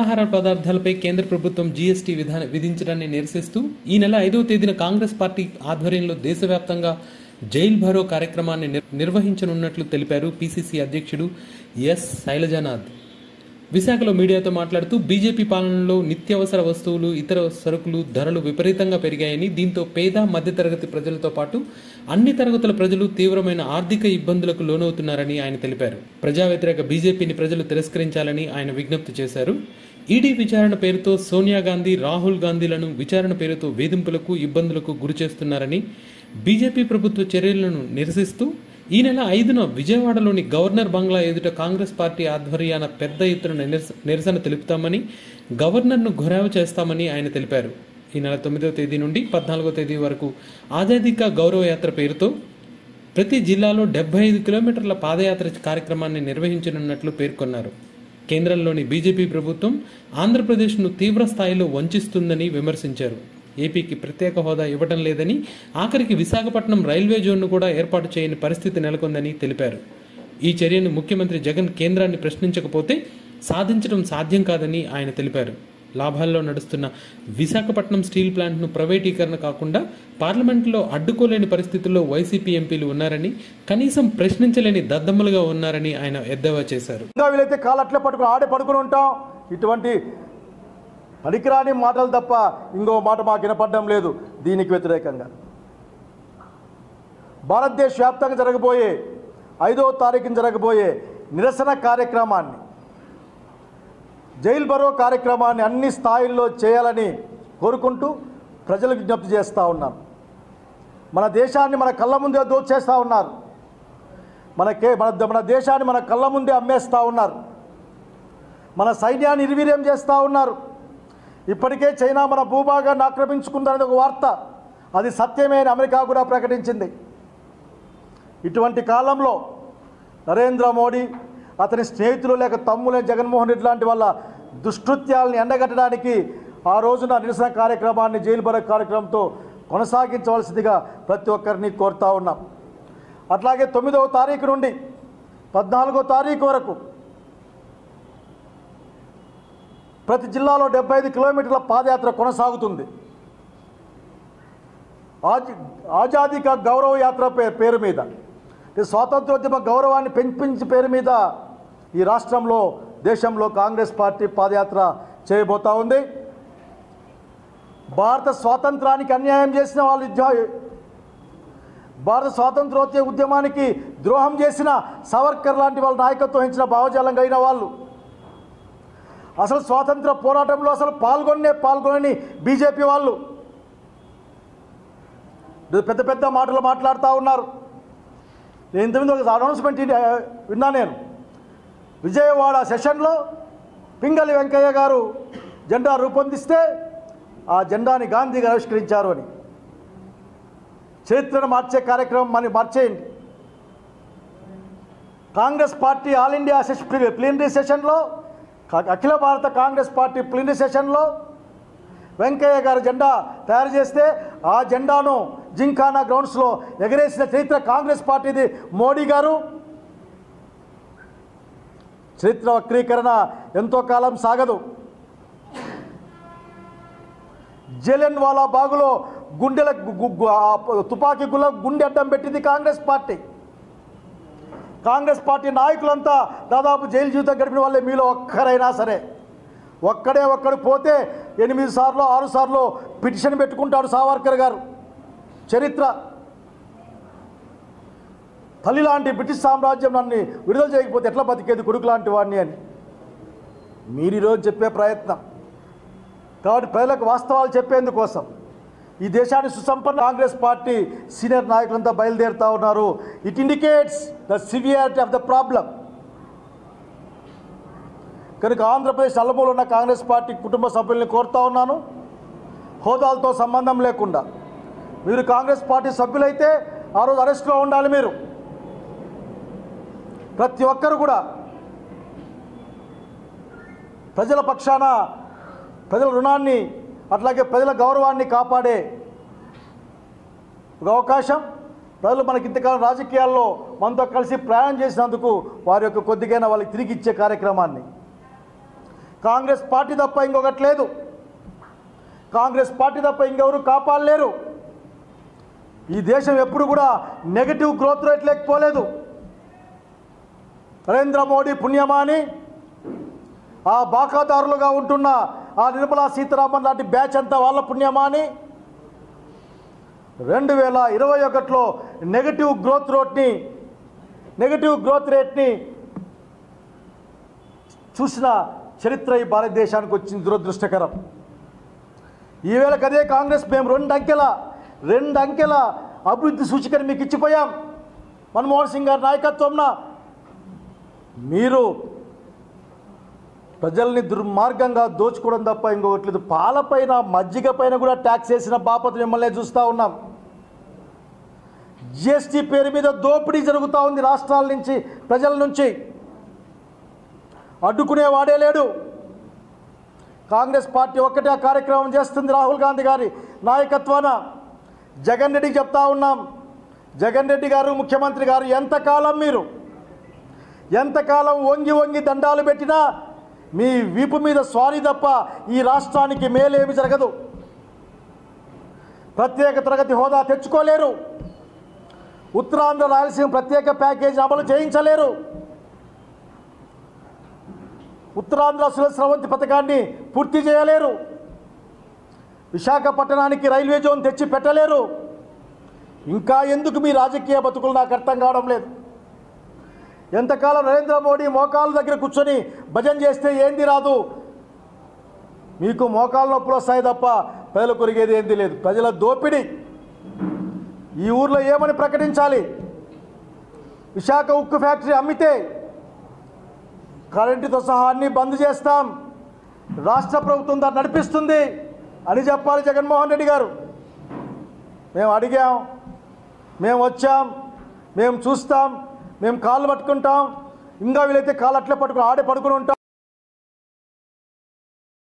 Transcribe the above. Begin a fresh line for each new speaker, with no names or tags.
ఆహార పదార్థాలపై కేంద్ర ప్రభుత్వం జీఎస్టీ విధాన విధించడాన్ని నిరసిస్తూ ఈ నెల ఐదవ తేదీన కాంగ్రెస్ పార్టీ ఆధ్వర్యంలో దేశవ్యాప్తంగా జైల్ భరో కార్యక్రమాన్ని నిర్- నిర్వహించనున్నట్లు తెలిపారు పిసిసి అధ్యక్షుడు ఎస్ శైలజానాథ్ విశాఖలో మీడియాతో మాట్లాడుతూ బీజేపీ పాలనలో నిత్యావసర వస్తువులు ఇతర సరుకులు ధరలు విపరీతంగా పెరిగాయని దీంతో పేద మధ్యతరగతి ప్రజలతో పాటు అన్ని తరగతుల ప్రజలు తీవ్రమైన ఆర్థిక ఇబ్బందులకు లోనవుతున్నారని ఆయన తెలిపారు ప్రజా వ్యతిరేక బీజేపీని ప్రజలు తిరస్కరించాలని ఆయన విజ్ఞప్తి చేశారు ఈడీ విచారణ పేరుతో సోనియా గాంధీ రాహుల్ గాంధీలను విచారణ పేరుతో వేధింపులకు ఇబ్బందులకు గురి చేస్తున్నారని బీజేపీ ప్రభుత్వ చర్యలను నిరసిస్తూ ఈ నెల ఐదున విజయవాడలోని గవర్నర్ బంగ్లా ఎదుట కాంగ్రెస్ పార్టీ ఆధ్వర్యాన పెద్ద ఎత్తున నిరస- నిరసన తెలుపుతామని గవర్నర్ను ఘొరావు చేస్తామని ఆయన తెలిపారు ఈ నెల తొమ్మిదవ తేదీ నుండి పద్నాలుగో తేదీ వరకు ఆజాదీ కా గౌరవ యాత్ర పేరుతో ప్రతి జిల్లాలో డెబ్బై ఐదు కిలోమీటర్ల పాదయాత్ర కార్యక్రమాన్ని నిర్వహించనున్నట్లు పేర్కొన్నారు కేంద్రంలోని బీజేపీ ప్రభుత్వం ఆంధ్రప్రదేశ్ను తీవ్ర స్థాయిలో వంచిస్తుందని విమర్శించారు ఏపీకి ప్రత్యేక హోదా ఇవ్వడం లేదని ఆఖరికి విశాఖపట్నం రైల్వే జోన్ను కూడా ఏర్పాటు చేయని పరిస్థితి నెలకొందని తెలిపారు ఈ చర్యను ముఖ్యమంత్రి జగన్ కేంద్రాన్ని ప్రశ్నించకపోతే సాధించడం సాధ్యం కాదని ఆయన తెలిపారు లాభాల్లో నడుస్తున్న విశాఖపట్నం స్టీల్ ప్లాంట్ను ప్రైవేటీకరణ కాకుండా పార్లమెంట్లో అడ్డుకోలేని పరిస్థితుల్లో వైసీపీ ఎంపీలు ఉన్నారని కనీసం ప్రశ్నించలేని దద్దమ్మలుగా ఉన్నారని ఆయన ఎద్దేవా చేశారు
ఇంకా వీలైతే కాళ్ళు అట్లే పట్టుకుని ఆడే పడుకుని ఉంటాం ఇటువంటి పనికిరాని మాటలు తప్ప ఇంకో మాట మాకు వినపడడం లేదు దీనికి వ్యతిరేకంగా భారతదేశ వ్యాప్తంగా జరగబోయే ఐదో తారీఖున జరగబోయే నిరసన కార్యక్రమాన్ని జైల్ బరో కార్యక్రమాన్ని అన్ని స్థాయిల్లో చేయాలని కోరుకుంటూ ప్రజలకు విజ్ఞప్తి చేస్తూ ఉన్నాం మన దేశాన్ని మన కళ్ళ ముందే దోచేస్తూ ఉన్నారు మనకే మన మన దేశాన్ని మన కళ్ళ ముందే అమ్మేస్తూ ఉన్నారు మన సైన్యాన్ని నిర్వీర్యం చేస్తూ ఉన్నారు ఇప్పటికే చైనా మన భూభాగాన్ని ఆక్రమించుకుందనేది ఒక వార్త అది సత్యమే అని అమెరికా కూడా ప్రకటించింది ఇటువంటి కాలంలో నరేంద్ర మోడీ అతని స్నేహితులు లేక తమ్ములైన జగన్మోహన్ రెడ్డి లాంటి వాళ్ళ దుష్కృత్యాలను ఎండగట్టడానికి ఆ రోజున నిరసన కార్యక్రమాన్ని జైలు బరక్ కార్యక్రమంతో కొనసాగించవలసిందిగా ప్రతి ఒక్కరిని కోరుతా ఉన్నాం అట్లాగే తొమ్మిదవ తారీఖు నుండి పద్నాలుగో తారీఖు వరకు ప్రతి జిల్లాలో డెబ్బై ఐదు కిలోమీటర్ల పాదయాత్ర కొనసాగుతుంది ఆజ్ ఆజాదీ కా గౌరవ యాత్ర పే- పేరు మీద ఈ స్వాతంత్రోద్యమ గౌరవాన్ని పెంపించి పేరు మీద ఈ రాష్ట్రంలో దేశంలో కాంగ్రెస్ పార్టీ పాదయాత్ర చేయబోతా ఉంది భారత స్వాతంత్రానికి అన్యాయం చేసిన వాళ్ళు యుద్ధ- భారత స్వాతంత్రోద్య ఉద్యమానికి ద్రోహం చేసిన సవర్కర్ లాంటి వాళ్ళ నాయకత్వం వహించిన భావజాలం కలిగిన వాళ్ళు అసలు స్వాతంత్ర పోరాటంలో అసలు పాల్గొనే పాల్గొనని బీజేపీ వాళ్ళు పెద్ద పెద్ద మాటలు మాట్లాడుతూ ఉన్నారు నేను ఇంతకుముందు ఒక అనౌన్స్మెంట్ ఇది, ఆ, విన్నా నేను విజయవాడ సెషన్లో పింగళి వెంకయ్య గారు జెండా రూపొందిస్తే ఆ జెండాని గాంధీ గారు ఆవిష్కరించారు అని చరిత్రను మార్చే కార్యక్రమం అని మార్చేయండి కాంగ్రెస్ పార్టీ ఆల్ ఇండియా సెస్ ప్లీనరీ సెషన్లో కా- అఖిల భారత కాంగ్రెస్ పార్టీ ప్లీనరీ సెషన్లో వెంకయ్య గారు జెండా తయారు చేస్తే ఆ జెండాను జింకానా గ్రౌండ్స్లో ఎగరేసిన చరిత్ర కాంగ్రెస్ పార్టీది మోడీ గారు చరిత్ర వక్రీకరణ ఎంతో కాలం సాగదు జలియన్ వాలా బాగులో గుండెల గు- గు- గు- ఆ తుపాకీ గుల్ల గుండె అడ్డం పెట్టింది కాంగ్రెస్ పార్టీ కాంగ్రెస్ పార్టీ నాయకులంతా దాదాపు జైలు జీవితం గడిపిన వాళ్ళే మీలో ఒక్కరైనా సరే ఒక్కడే ఒక్కడు పోతే ఎనిమిది సార్లు ఆరు సార్లు పిటిషన్ పెట్టుకుంటాడు సావర్కర్ గారు చరిత్ర తల్లి లాంటి బ్రిటిష్ సామ్రాజ్యం నన్ను విడుదల చేయకపోతే ఎట్లా బతికేది కొడుకు లాంటి వాడిని అని మీరు ఈరోజు చెప్పే ప్రయత్నం కాబట్టి ప్రజలకు వాస్తవాలు చెప్పేందుకోసం ఈ దేశాన్ని సుసంపన్న కాంగ్రెస్ పార్టీ సీనియర్ నాయకులంతా బయలుదేరుతా ఉన్నారు it indicates the severity of the problem కనుక ఆంధ్రప్రదేశ్ అల్లమూలు ఉన్న కాంగ్రెస్ పార్టీ కుటుంబ సభ్యుల్ని కోరుతా ఉన్నాను హోదాలతో సంబంధం లేకుండా మీరు కాంగ్రెస్ పార్టీ సభ్యులైతే ఆ రోజు అరెస్ట్లో ఉండాలి మీరు ప్రతి ఒక్కరు కూడా ప్రజల పక్షాన ప్రజల రుణాన్ని అట్లాగే ప్రజల గౌరవాన్ని కాపాడే ఒక అవకాశం ప్రజలు మనకి ఇంతకాలం రాజకీయాల్లో మనతో కలిసి ప్రయాణం చేసినందుకు వారి యొక్క కొద్దిగైనా వాళ్ళకి తిరిగి ఇచ్చే కార్యక్రమాన్ని కాంగ్రెస్ పార్టీ తప్ప ఇంకొకటి లేదు కాంగ్రెస్ పార్టీ తప్ప ఇంకెవరు కాపాడలేరు ఈ దేశం ఎప్పుడు కూడా నెగటివ్ గ్రోత్ రేట్ లేకపోలేదు నరేంద్ర మోడీ పుణ్యమాని ఆ బాకాదారులుగా ఉంటున్న ఆ నిర్మలా సీతారామన్ లాంటి బ్యాచ్ అంతా వాళ్ళ పుణ్యమాని రెండు వేల ఇరవై ఒకటిలో నెగటివ్ గ్రోత్ రేట్ని నెగటివ్ గ్రోత్ రేట్ని చూసిన చరిత్ర ఈ భారతదేశానికి వచ్చింది దురదృష్టకరం ఈవేళకి అదే కాంగ్రెస్ మేము రెండు అంకెల రెండు అంకెల అభివృద్ధి సూచికని మీకు ఇచ్చిపోయాం మన్మోహన్ సింగ్ గారి నాయకత్వంన మీరు ప్రజల్ని దుర్మార్గంగా దోచుకోవడం తప్ప ఇంకొకటి లేదు పాలపైన మజ్జిగ పైన కూడా ట్యాక్స్ వేసిన బాపత మిమ్మల్ని చూస్తూ ఉన్నాం జిఎస్టీ పేరు మీద దోపిడీ జరుగుతూ ఉంది రాష్ట్రాల నుంచి ప్రజల నుంచి అడ్డుకునే వాడే లేడు కాంగ్రెస్ పార్టీ ఒక్కటే ఆ కార్యక్రమం చేస్తుంది రాహుల్ గాంధీ గారి నాయకత్వాన జగన్ రెడ్డికి చెప్తా ఉన్నాం జగన్ రెడ్డి గారు ముఖ్యమంత్రి గారు ఎంతకాలం మీరు ఎంతకాలం వంగి వంగి దండాలు పెట్టినా మీ వీపు మీద స్వారీ తప్ప ఈ రాష్ట్రానికి మేలేమి జరగదు ప్రత్యేక తరగతి హోదా తెచ్చుకోలేరు ఉత్తరాంధ్ర రాయలసీమ ప్రత్యేక ప్యాకేజీ అమలు చేయించలేరు ఉత్తరాంధ్ర సురక్ష స్రవంతి పథకాన్ని పూర్తి చేయలేరు విశాఖపట్టణానికి రైల్వే జోన్ తెచ్చి పెట్టలేరు ఇంకా ఎందుకు మీ రాజకీయ బతుకులు నాకు అర్థం కావడం లేదు ఎంతకాలం నరేంద్ర మోడీ మోకాళ్ళ దగ్గర కూర్చొని భజన చేస్తే ఏంది రాదు మీకు మోకాళ్ళ నొప్పులు వస్తాయి తప్ప ప్రజలు కొరిగేది ఏంది లేదు ప్రజల దోపిడీ ఈ ఊర్లో ఏమని ప్రకటించాలి విశాఖ ఉక్కు ఫ్యాక్టరీ అమ్మితే కరెంటుతో సహా అన్ని బంద్ చేస్తాం రాష్ట్ర ప్రభుత్వం దాన్ని నడిపిస్తుంది అని చెప్పాలి జగన్మోహన్ రెడ్డి గారు మేము అడిగాం మేము వచ్చాం మేము చూస్తాం మేము కాళ్ళు పట్టుకుంటాం ఇంకా వీలైతే కాళ్ళు అట్లే పట్టుకుని ఆడే పడుకుని ఉంటాం